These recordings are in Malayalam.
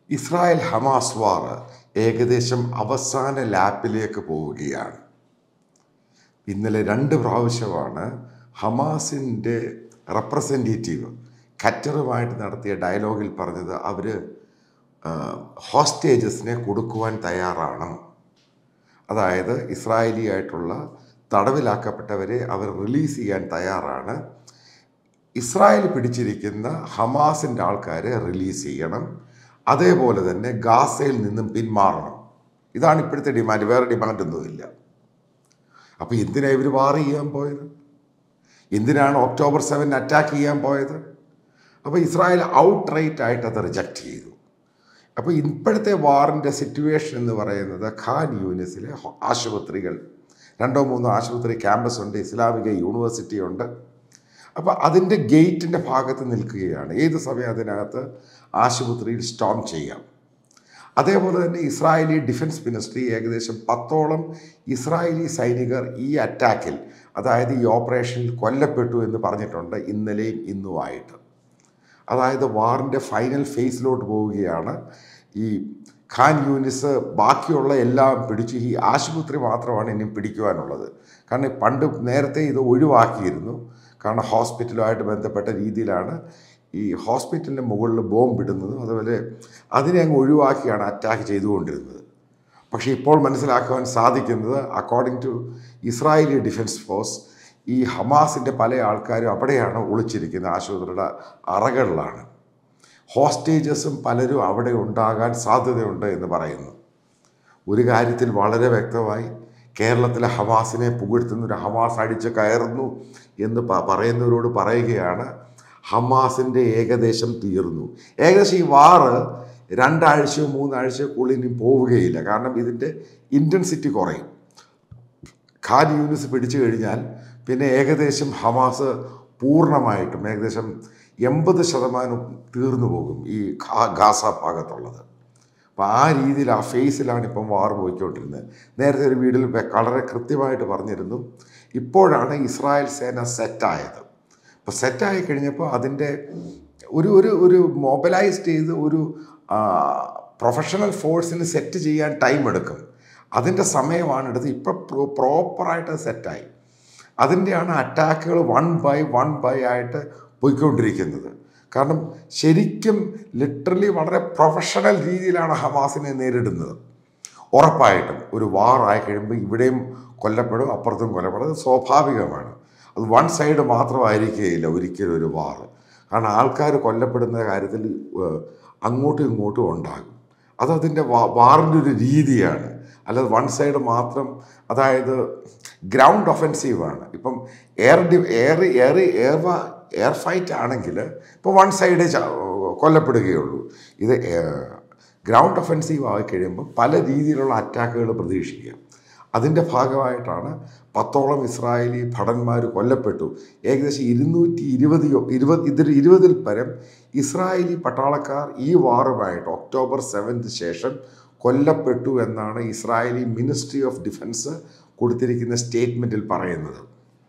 ഇസ്രായേൽ ഹമാസ് വാർ ഏകദേശം അവസാന ലാപ്പിലേക്ക് പോവുകയാണ് ഇന്നലെ രണ്ട് പ്രാവശ്യമാണ് ഹമാസിൻ്റെ റെപ്രസെൻറ്റേറ്റീവ് ഖറ്ററുമായിട്ട് നടത്തിയ ഡയലോഗിൽ പറഞ്ഞത് അവർ ഹോസ്റ്റേജസിനെ കൊടുക്കുവാൻ തയ്യാറാണ് അതായത് ഇസ്രായേലിയായിട്ടുള്ള തടവിലാക്കപ്പെട്ടവരെ അവർ റിലീസ് ചെയ്യാൻ തയ്യാറാണ് ഇസ്രായേൽ പിടിച്ചിരിക്കുന്ന ഹമാസിൻ്റെ ആൾക്കാരെ റിലീസ് ചെയ്യണം അതേപോലെ തന്നെ ഗാസയിൽ നിന്നും പിന്മാറണം ഇതാണ് ഇപ്പോഴത്തെ ഡിമാൻഡ് വേറെ ഡിമാൻഡൊന്നുമില്ല അപ്പോൾ എന്തിനാണ് ഇവർ വാർ ചെയ്യാൻ പോയത് എന്തിനാണ് ഒക്ടോബർ സെവൻ അറ്റാക്ക് ചെയ്യാൻ പോയത് അപ്പോൾ ഇസ്രായേൽ ഔട്ട് റൈറ്റ് ആയിട്ട് അത് റിജക്റ്റ് ചെയ്തു അപ്പോൾ ഇപ്പോഴത്തെ വാറിൻ്റെ സിറ്റുവേഷൻ എന്ന് പറയുന്നത് ഖാൻ യൂനിസിലെ ഹോ- ആശുപത്രികൾ രണ്ടോ മൂന്നോ ആശുപത്രി ക്യാമ്പസ് ഉണ്ട് ഇസ്ലാമിക യൂണിവേഴ്സിറ്റി ഉണ്ട് അപ്പോൾ അതിൻ്റെ ഗേറ്റിൻ്റെ ഭാഗത്ത് നിൽക്കുകയാണ് ഏത് സമയം അതിനകത്ത് ആശുപത്രിയിൽ സ്റ്റോം ചെയ്യാം അതേപോലെ തന്നെ ഇസ്രായേലി ഡിഫൻസ് മിനിസ്ട്രി ഏകദേശം പത്തോളം ഇസ്രായേലി സൈനികർ ഈ അറ്റാക്കിൽ അതായത് ഈ ഓപ്പറേഷനിൽ കൊല്ലപ്പെട്ടു എന്ന് പറഞ്ഞിട്ടുണ്ട് ഇന്നലെയും ഇന്നുമായിട്ട് അതായത് വാറിൻ്റെ ഫൈനൽ ഫേസിലോട്ട് പോവുകയാണ് ഈ ഖാൻ യൂനിസ് ബാക്കിയുള്ള എല്ലാം പിടിച്ച് ഈ ആശുപത്രി മാത്രമാണ് ഇനി പിടിക്കുവാനുള്ളത് കാരണം പണ്ട് നേരത്തെ ഇത് ഒഴിവാക്കിയിരുന്നു കാരണം ഹോസ്പിറ്റലുമായിട്ട് ബന്ധപ്പെട്ട രീതിയിലാണ് ഈ ഹോസ്പിറ്റലിൻ്റെ മുകളിൽ ബോംബ് ഇടുന്നതും അതുപോലെ അതിനെ അങ്ങ് ഒഴിവാക്കിയാണ് അറ്റാക്ക് ചെയ്തുകൊണ്ടിരുന്നത് പക്ഷേ ഇപ്പോൾ മനസ്സിലാക്കുവാൻ സാധിക്കുന്നത് according to Israeli defence force ഈ ഹമാസിൻ്റെ പല ആൾക്കാരും അവിടെയാണ് ഒളിച്ചിരിക്കുന്നത് ആശുപത്രിയുടെ അറകളിലാണ് ഹോസ്റ്റേജസും പലരും അവിടെ ഉണ്ടാകാൻ സാധ്യതയുണ്ട് എന്ന് പറയുന്നു ഒരു കാര്യത്തിൽ വളരെ വ്യക്തമായി കേരളത്തിലെ ഹമാസിനെ പുകഴ്ത്തുന്ന ഒരു ഹമാസ് അടിച്ച് കയറുന്നു എന്ന് പ- പറയുന്നവരോട് പറയുകയാണ് ഹമാസിൻ്റെ ഏകദേശം തീർന്നു ഏകദേശം ഈ വാറ് രണ്ടാഴ്ചയോ മൂന്നാഴ്ചക്കുള്ളിൽ ഇനി പോവുകയില്ല കാരണം ഇതിൻ്റെ ഇൻറ്റൻസിറ്റി കുറയും ഖാൻ യൂനിസ് പിടിച്ചു കഴിഞ്ഞാൽ പിന്നെ ഏകദേശം ഹമാസ് പൂർണ്ണമായിട്ടും ഏകദേശം എൺപത് ശതമാനം തീർന്നു പോകും ഈ ഖാ- ഗാസ ഭാഗത്തുള്ളത് അപ്പോൾ ആ രീതിയിൽ ആ ഫേസിലാണ് ഇപ്പം വാർ പോയിക്കൊണ്ടിരുന്നത് നേരത്തെ ഒരു വീഡിയോയിൽ വെ- വളരെ കൃത്യമായിട്ട് പറഞ്ഞിരുന്നു ഇപ്പോഴാണ് ഇസ്രായേൽ സേന സെറ്റായത് അപ്പോൾ സെറ്റായി കഴിഞ്ഞപ്പോൾ അതിൻ്റെ ഒരു ഒരു ഒരു മൊബിലൈസ്ഡ് ചെയ്ത് ഒരു പ്രൊഫഷണൽ ഫോഴ്സിന് സെറ്റ് ചെയ്യാൻ ടൈം എടുക്കും അതിൻ്റെ സമയമാണ് എടുത്ത് ഇപ്പം പ്രോപ്പറായിട്ട് സെറ്റായി അതിൻ്റെയാണ് അറ്റാക്കുകൾ വൺ ബൈ വൺ ബൈ ആയിട്ട് പോയിക്കൊണ്ടിരിക്കുന്നത് കാരണം ശരിക്കും ലിറ്ററലി വളരെ പ്രൊഫഷണൽ രീതിയിലാണ് ഹമാസിനെ നേരിടുന്നത് ഉറപ്പായിട്ടും ഒരു വാർ ആയി കഴിയുമ്പോൾ ഇവിടെയും കൊല്ലപ്പെടും അപ്പുറത്തും കൊല്ലപ്പെടും അത് സ്വാഭാവികമാണ് അത് വൺ സൈഡ് മാത്രമായിരിക്കുകയില്ല ഒരിക്കലും ഒരു വാർ കാരണം ആൾക്കാർ കൊല്ലപ്പെടുന്ന കാര്യത്തിൽ ഏഹ്, അങ്ങോട്ടും ഇങ്ങോട്ടും ഉണ്ടാകും അത് അതിൻ്റെ വാറിൻ്റെ ഒരു രീതിയാണ് അല്ലാതെ വൺ സൈഡ് മാത്രം അതായത് ഗ്രൗണ്ട് ഒഫൻസീവാണ് ഇപ്പം എയർ ഡി air air air air fight ആണെങ്കിൽ ഇപ്പോൾ വൺ സൈഡ് കൊല്ലപ്പെടുകയുള്ളൂ ഇത് ഗ്രൗണ്ട് ഒഫൻസീവ് ആയി കഴിയുമ്പോൾ പല രീതിയിലുള്ള അറ്റാക്കുകൾ പ്രതീക്ഷിക്കുക അതിൻ്റെ ഭാഗമായിട്ടാണ് പത്തോളം ഇസ്രായേലി ഭടന്മാർ കൊല്ലപ്പെട്ടു ഏകദേശം ഇരുന്നൂറ്റി ഇരുപത് ഇരുപത് ഇതിൽ ഇരുപതിൽ പരം ഇസ്രായേലി പട്ടാളക്കാർ ഈ വാറുമായിട്ട് ഒക്ടോബർ സെവൻത് ശേഷം കൊല്ലപ്പെട്ടു എന്നാണ് ഇസ്രായേലി മിനിസ്ട്രി ഓഫ് ഡിഫൻസ് കൊടുത്തിരിക്കുന്ന സ്റ്റേറ്റ്മെൻറ്റിൽ പറയുന്നത്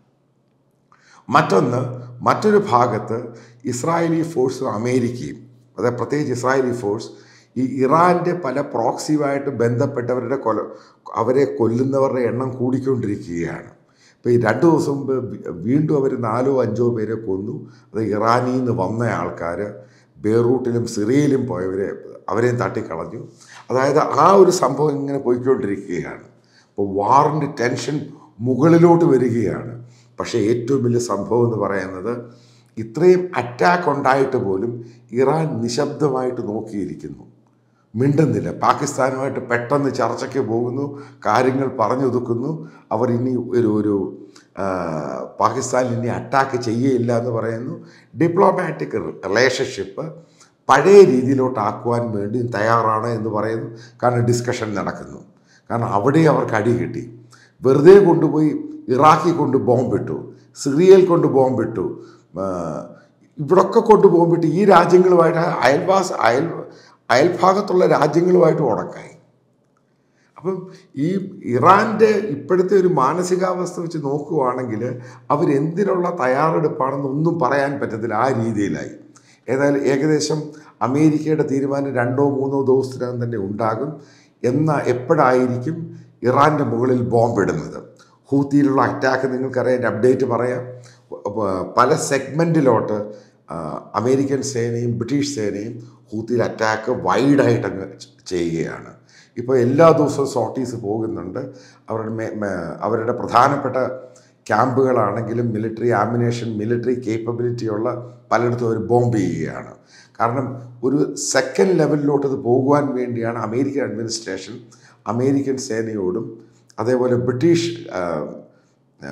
മറ്റൊന്ന് മറ്റൊരു ഭാഗത്ത് ഇസ്രായേലി ഫോഴ്സും അമേരിക്കയും അതായത് പ്രത്യേകിച്ച് ഇസ്രായേലി ഫോഴ്സ് ഈ ഇറാൻ്റെ പല പ്രോക്സിയുമായിട്ട് ബന്ധപ്പെട്ടവരുടെ കൊല അവരെ കൊല്ലുന്നവരുടെ എണ്ണം കൂടിക്കൊണ്ടിരിക്കുകയാണ് ഇപ്പോൾ ഈ രണ്ട് ദിവസം മുമ്പ് വി- വീണ്ടും അവർ നാലോ അഞ്ചോ പേരെ കൊന്നു അത് ഇറാനിൽ നിന്ന് വന്ന ആൾക്കാർ ബേറൂട്ടിലും സിറിയയിലും പോയവരെ അവരെയും തട്ടിക്കളഞ്ഞു അതായത് ആ ഒരു സംഭവം ഇങ്ങനെ പോയിക്കൊണ്ടിരിക്കുകയാണ് അപ്പോൾ വാറിൻ്റെ ടെൻഷൻ മുകളിലോട്ട് വരികയാണ് പക്ഷേ ഏറ്റവും വലിയ സംഭവം എന്ന് പറയുന്നത് ഇത്രയും അറ്റാക്ക് ഉണ്ടായിട്ട് പോലും ഇറാൻ നിശബ്ദമായിട്ട് നോക്കിയിരിക്കുന്നു മിണ്ടുന്നില്ല പാകിസ്ഥാനുമായിട്ട് പെട്ടെന്ന് ചർച്ചയ്ക്ക് പോകുന്നു കാര്യങ്ങൾ പറഞ്ഞൊതുക്കുന്നു അവർ ഇനി ഒരു ഒരു ആ, പാകിസ്ഥാൻ ഇനി അറ്റാക്ക് ചെയ്യുകയില്ല എന്ന് പറയുന്നു ഡിപ്ലോമാറ്റിക് റിലേഷൻഷിപ്പ് പഴയ രീതിയിലോട്ടാക്കുവാൻ വേണ്ടി തയ്യാറാണ് എന്ന് പറയുന്നു കാരണം ഡിസ്കഷൻ നടക്കുന്നു കാരണം അവിടെ അവർക്ക് അടി കിട്ടി വെറുതെ കൊണ്ടുപോയി ഇറാഖിൽ കൊണ്ട് ബോംബിട്ടു സിറിയയിൽ കൊണ്ട് ബോംബിട്ടു ആ, ഇവിടൊക്കെ കൊണ്ട് ബോംബിട്ട് ഈ രാജ്യങ്ങളുമായിട്ട് അയൽവാസ അയൽ അയൽഭാഗത്തുള്ള രാജ്യങ്ങളുമായിട്ട് ഉടക്കായി അപ്പം ഈ ഇറാൻ്റെ ഇപ്പോഴത്തെ ഒരു മാനസികാവസ്ഥ വെച്ച് നോക്കുകയാണെങ്കിൽ അവരെന്തിനുള്ള തയ്യാറെടുപ്പാണെന്ന് ഒന്നും പറയാൻ പറ്റത്തില്ല ആ രീതിയിലായി ഏതായാലും ഏകദേശം അമേരിക്കയുടെ തീരുമാനം രണ്ടോ മൂന്നോ ദിവസത്തിനകം തന്നെ ഉണ്ടാകും എന്ന എപ്പോഴായിരിക്കും ഇറാൻ്റെ മുകളിൽ ബോംബിടുന്നത് ഹൂത്തിയിലുള്ള അറ്റാക്ക് നിങ്ങൾക്കറിയാം അപ്ഡേറ്റ് പറയാം പല സെഗ്മെൻറ്റിലോട്ട് അമേരിക്കൻ സേനയും ബ്രിട്ടീഷ് സേനയും ഹൂത്തിയിൽ അറ്റാക്ക് വൈഡായിട്ട് അങ്ങ് ചെയ്യുകയാണ് ഇപ്പോൾ എല്ലാ ദിവസവും സോട്ടീസ് പോകുന്നുണ്ട് അവരുടെ മേ മേ- അവരുടെ പ്രധാനപ്പെട്ട ക്യാമ്പുകളാണെങ്കിലും മിലിറ്ററി ആമിനേഷൻ മിലിറ്ററി കേപ്പബിലിറ്റിയുള്ള പലയിടത്തും അവർ ബോംബ് ചെയ്യുകയാണ് കാരണം ഒരു സെക്കൻഡ് ലെവലിലോട്ട് ഇത് പോകുവാൻ വേണ്ടിയാണ് അമേരിക്കൻ അഡ്മിനിസ്ട്രേഷൻ അമേരിക്കൻ സേനയോടും അതേപോലെ ബ്രിട്ടീഷ് ആ, ആ,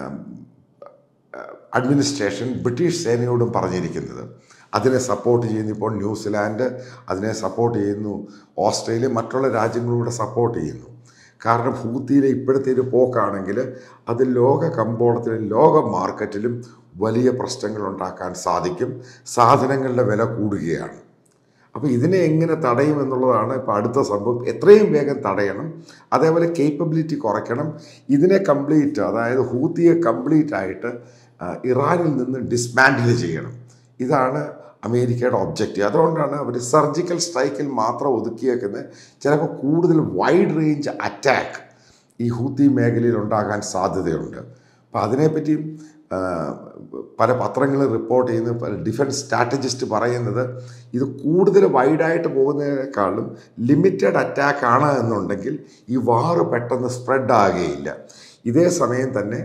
അഡ്മിനിസ്ട്രേഷൻ ബ്രിട്ടീഷ് സേനയോടും പറഞ്ഞിരിക്കുന്നത് അതിനെ സപ്പോർട്ട് ചെയ്യുന്നു ഇപ്പോൾ ന്യൂസിലാൻഡ് അതിനെ സപ്പോർട്ട് ചെയ്യുന്നു ഓസ്ട്രേലിയ മറ്റുള്ള രാജ്യങ്ങളൂടെ സപ്പോർട്ട് ചെയ്യുന്നു കാരണം ഹൂത്തിയിലെ ഇപ്പോഴത്തെ ഒരു പോക്കാണെങ്കിൽ അത് ലോക കമ്പോളത്തിലും ലോക മാർക്കറ്റിലും വലിയ പ്രശ്നങ്ങൾ ഉണ്ടാക്കാൻ സാധിക്കും സാധനങ്ങളുടെ വില കൂടുകയാണ് അപ്പോൾ ഇതിനെ എങ്ങനെ തടയും എന്നുള്ളതാണ് ഇപ്പോൾ അടുത്ത സംഭവം എത്രയും വേഗം തടയണം അതേപോലെ കേപ്പബിലിറ്റി കുറയ്ക്കണം ഇതിനെ കംപ്ലീറ്റ് അതായത് ഹൂത്തിയെ കംപ്ലീറ്റ് ആയിട്ട് ആ, ഇറാനിൽ നിന്ന് ഡിസ്മാൻഡിൽ ചെയ്യണം ഇതാണ് അമേരിക്കയുടെ ഒബ്ജക്റ്റീവ് അതുകൊണ്ടാണ് അവർ സർജിക്കൽ സ്ട്രൈക്കിൽ മാത്രം ഒതുക്കിയേക്കുന്നത് ചിലപ്പോൾ കൂടുതൽ വൈഡ് റേഞ്ച് അറ്റാക്ക് ഈ ഹൂത്തി മേഖലയിൽ ഉണ്ടാകാൻ സാധ്യതയുണ്ട് അപ്പോൾ അതിനെപ്പറ്റി ആ, പല പത്രങ്ങളും റിപ്പോർട്ട് ചെയ്യുന്ന പല ഡിഫൻസ് സ്ട്രാറ്റജിസ്റ്റ് പറയുന്നത് ഇത് കൂടുതൽ വൈഡായിട്ട് പോകുന്നതിനേക്കാളും ലിമിറ്റഡ് അറ്റാക്ക് ആണ് എന്നുണ്ടെങ്കിൽ ഈ വാറ് പെട്ടെന്ന് സ്പ്രെഡ് ആകുകയില്ല ഇതേ സമയം തന്നെ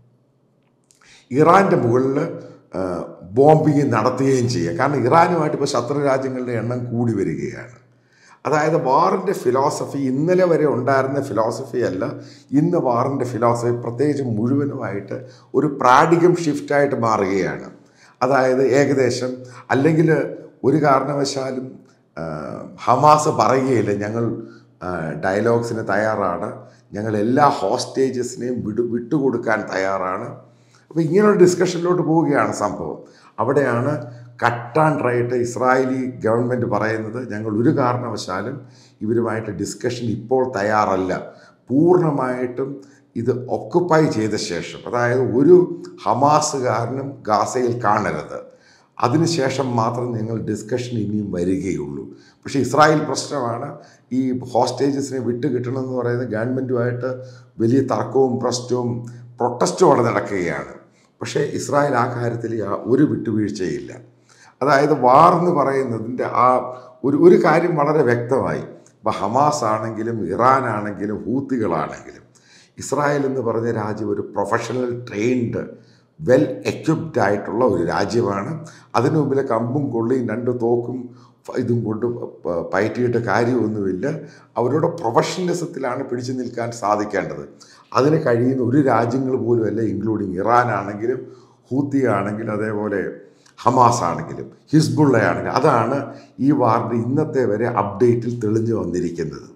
ഇറാൻ്റെ മുകളിൽ ബോംബിങ് നടത്തുകയും ചെയ്യുക കാരണം ഇറാനുമായിട്ട് ഇപ്പോൾ ശത്രു രാജ്യങ്ങളുടെ എണ്ണം കൂടി വരികയാണ് അതായത് വാറിൻ്റെ ഫിലോസഫി ഇന്നലെ വരെ ഉണ്ടായിരുന്ന ഫിലോസഫി അല്ല ഇന്ന് വാറിൻ്റെ ഫിലോസഫി പ്രത്യേകിച്ച് മുഴുവനുമായിട്ട് ഒരു പ്രാഡികം ഷിഫ്റ്റായിട്ട് മാറുകയാണ് അതായത് ഏകദേശം അല്ലെങ്കിൽ ഒരു കാരണവശാലും ആ, ഹമാസ് പറയുകയില്ല ഞങ്ങൾ ആ, ഡയലോഗ്സിന് തയ്യാറാണ് ഞങ്ങൾ എല്ലാ ഹോസ്റ്റേജസിനെയും വിടു വിട്ടുകൊടുക്കാൻ തയ്യാറാണ് അപ്പോൾ ഇങ്ങനെയുള്ള ഡിസ്കഷനിലോട്ട് പോവുകയാണ് സംഭവം അവിടെയാണ് cut and right Israeli government പറയുന്നത് ഞങ്ങൾ ഒരു കാരണവശാലും ഇവരുമായിട്ട് ഡിസ്കഷൻ ഇപ്പോൾ തയ്യാറല്ല പൂർണ്ണമായിട്ടും ഇത് ഒക്കുപ്പൈ ചെയ്ത ശേഷം അതായത് ഒരു ഹമാസുകാരനും ഗാസയിൽ കാണരുത് അതിനുശേഷം മാത്രം നിങ്ങൾ ഡിസ്കഷൻ ഇനിയും വരികയുള്ളൂ പക്ഷേ ഇസ്രായേൽ പ്രശ്നമാണ് ഈ ഹോസ്റ്റേജസിനെ വിട്ട് കിട്ടണമെന്ന് പറയുന്നത് ഗവൺമെൻറ്റുമായിട്ട് വലിയ തർക്കവും പ്രശ്നവും പ്രൊട്ടസ്റ്റും അവിടെ നടക്കുകയാണ് പക്ഷേ ഇസ്രായേൽ ആ കാര്യത്തിൽ യാ- ഒരു വിട്ടുവീഴ്ചയില്ല അതായത് വാർ എന്ന് പറയുന്നതിൻ്റെ ആ ഒരു ഒരു കാര്യം വളരെ വ്യക്തമായി ഇപ്പോൾ ഹമാസ് ആണെങ്കിലും ഇറാൻ ആണെങ്കിലും ഹൂത്തികളാണെങ്കിലും ഇസ്രായേൽ എന്ന് പറഞ്ഞ രാജ്യം ഒരു പ്രൊഫഷണൽ ട്രെയിൻഡ് വെൽ എക്വിപ്ഡ് ആയിട്ടുള്ള ഒരു രാജ്യമാണ് അതിനു മുമ്പിലെ കമ്പും കൊള്ളിയും രണ്ട് തോക്കും ഫ- ഇതും കൊണ്ട് പ- പയറ്റിയിട്ട് കാര്യമൊന്നുമില്ല അവരുടെ പ്രൊഫഷണലിസത്തിലാണ് പിടിച്ചു നിൽക്കാൻ സാധിക്കേണ്ടത് അതിന് കഴിയുന്ന ഒരു രാജ്യങ്ങൾ പോലുമല്ല ഇൻക്ലൂഡിങ് ഇറാൻ ആണെങ്കിലും ഹൂത്തി ആണെങ്കിലും അതേപോലെ ഹമാസ് ആണെങ്കിലും ഹിസ്ബുള്ള ആണെങ്കിലും അതാണ് ഈ വാറിൻ്റെ ഇന്നത്തെ വരെ അപ്ഡേറ്റിൽ തെളിഞ്ഞു വന്നിരിക്കുന്നത്